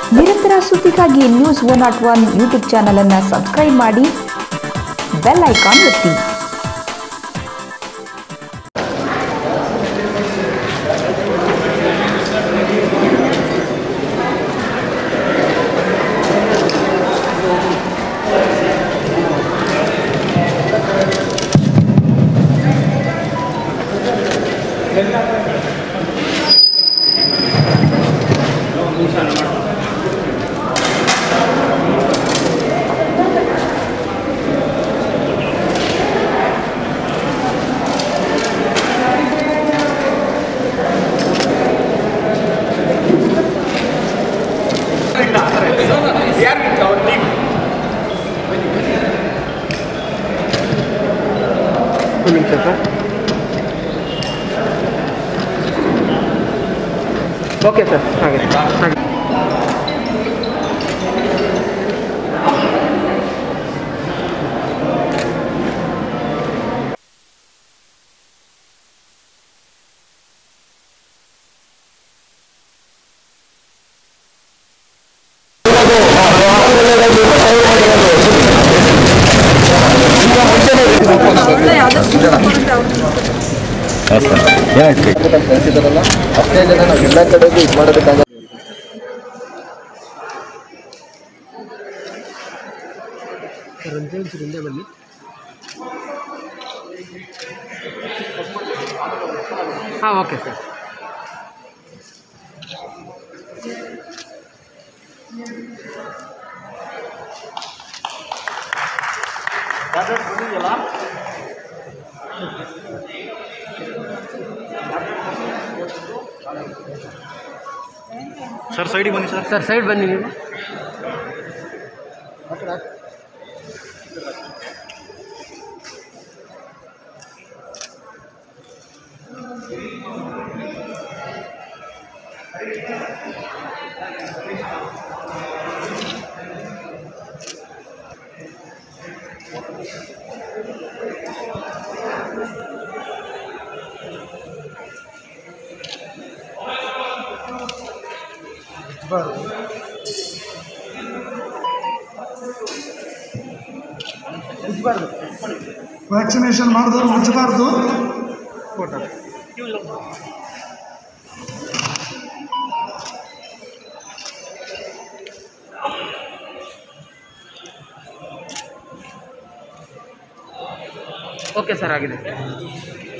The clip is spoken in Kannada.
ನಿರಂತರ ಸುದ್ದಿಗಾಗಿ news one naught one YouTube ಚಾನಲನ್ನು ಸಬ್ಸ್ಕ್ರೈಬ್ ಮಾಡಿ ಬೆಲ್ ಐಕಾನ್ ಒತ್ತಿ ಒಂದು ನಿಮಿಷ ಸರ್ ಓಕೆ ಸರ್ ಹಾಗೆ ಹಾಗೆ ಕಳಿಸಿದಾರಲ್ಲ ಅಷ್ಟೇ ಜನ ನಾವು ಎಲ್ಲ ಕಡೆಗೂ ಇದು ಮಾಡೋದಕ್ಕಾಗ ಹಿಂದೆ ಬನ್ನಿ ಹಾಂ ಓಕೆ ಸರ್ ಸರ್ ಸೈಡಿಗೆ ಬನ್ನಿ ಸರ್ ಸರ್ ಸೈಡ್ ಬನ್ನಿ ನೀವು ವ್ಯಾಕ್ಸಿನೇಷನ್ ಮಾಡಿದವ್ರು ಉಜ್ಜಬಾರ್ದು ಓಕೆ ಸರ್ ಆಗಿದೆ